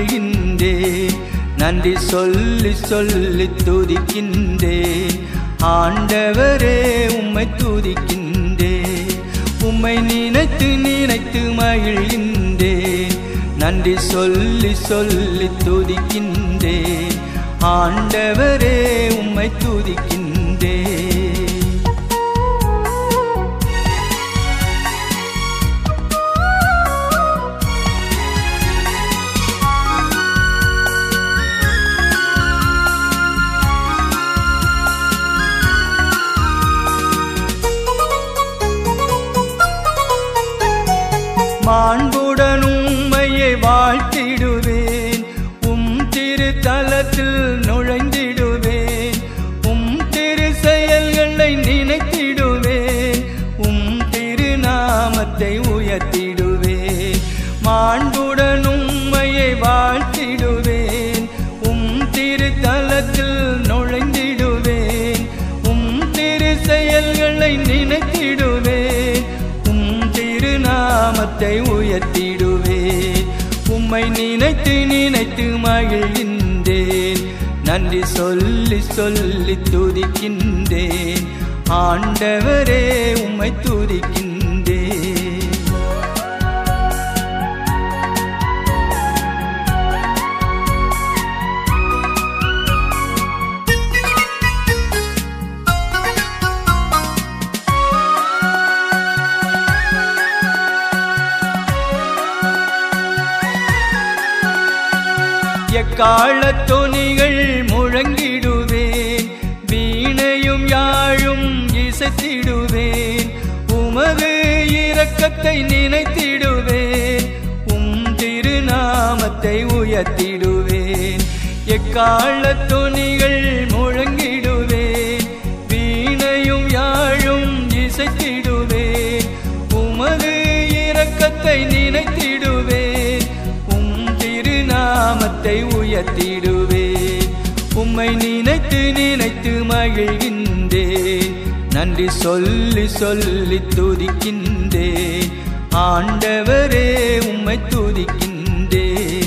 மகிழ்கின்றேன் நன்றி சொல்லி சொல்லி துதிக்கின்றேன் ஆண்டவரே உம்மை துதிக்கின்றேன் உம்மை நினைத்து நினைத்து மகிழ்கின்றேன் நன்றி சொல்லி சொல்லி துதிக்கின்றேன் ஆண்டவரே உம்மை துதிக்கின்றேன் மாண்புடன் உம்மையை வாழ்த்திடுவேன் உம் திரு தலத்தில் நுழைந்திடுவேன் உம் திரு செயல்களை நினைத்திடுவேன் உம் திருநாமத்தை உயர்த்திடுவேன் மாண்புடன் உம்மையை வாழ்த்திடுவேன் உம் திரு தலத்தில் நுழைந்திடுவேன் உம் திரு செயல்களை நினைத்திடுவேன் உம் திருநாமத்தை உயர்த்திடுவேன் உம்மை நினைத்து நினைத்து மகிழ்கின்றேன் நன்றி சொல்லி சொல்லி துதிக்கின்றேன் ஆண்டவரே உம்மை துதிக்கின்றேன் எக்கால துணிகள் முழங்கிடுவேன் வீணையும் யாழும் இசைத்திடுவேன் உமது இரக்கத்தை நினைத்திடுவேன் உம் திருநாமத்தை உயர்த்திடுவேன் எக்கால துணிகள் முழங்கிடுவேன் வீணையும் யாழும் இசைத்திடுவேன் உமது இரக்கத்தை நினைத்திடுவேன் உம் திருநாமத்தை உயர்த்திடுவேன் உம்மை நினைத்து நினைத்து மகிழ்கின்றேன் நன்றி சொல்லி சொல்லி துதிக்கின்றேன் ஆண்டவரே உம்மை துதிக்கின்றேன்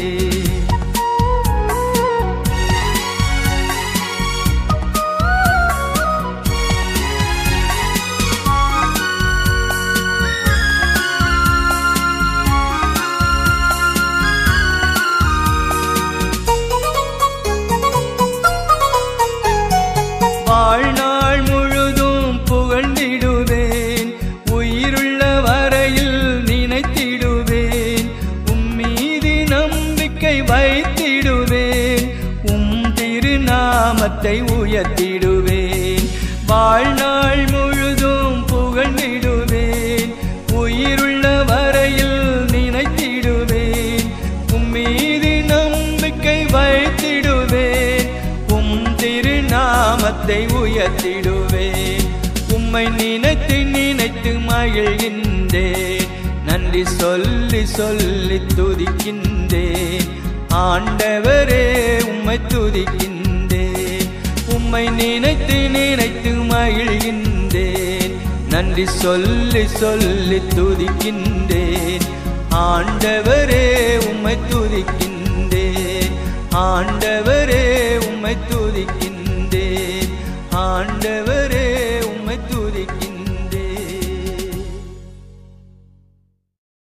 வாழ்நாள் முழுதும் புகழ்ந்திடுவேன் உயிருள்ள வரையில் நினைத்திடுவேன் உம்மீது நம்பிக்கை வைத்திடுவேன் உம் திருநாமத்தை உயர்த்திடுவேன் வாழ்நாள் முழுதும் புகழ்ந்திடுவேன் உயிருள்ள வரையில் நினைத்திடுவேன் உம்மீது நம்பிக்கை வைத்திடுவேன் உம் திருநாமத்தை உயர்த்திடுவேன் உம்மை நினைத்து நினைத்து மகிழ்கின்றேன் நன்றி சொல்லி சொல்லி துதிக்கின்றேன் ஆண்டவரே உம்மை துதிக்கின்றேன் உம்மை நினைத்து நினைத்து மகிழ்கின்றேன் நன்றி சொல்லி சொல்லி துதிக்கின்றேன் ஆண்டவரே உம்மை துதிக்கின்றேன் ஆண்டவரே உம்மை துதிக்கின்றேன் ஆண்டவர்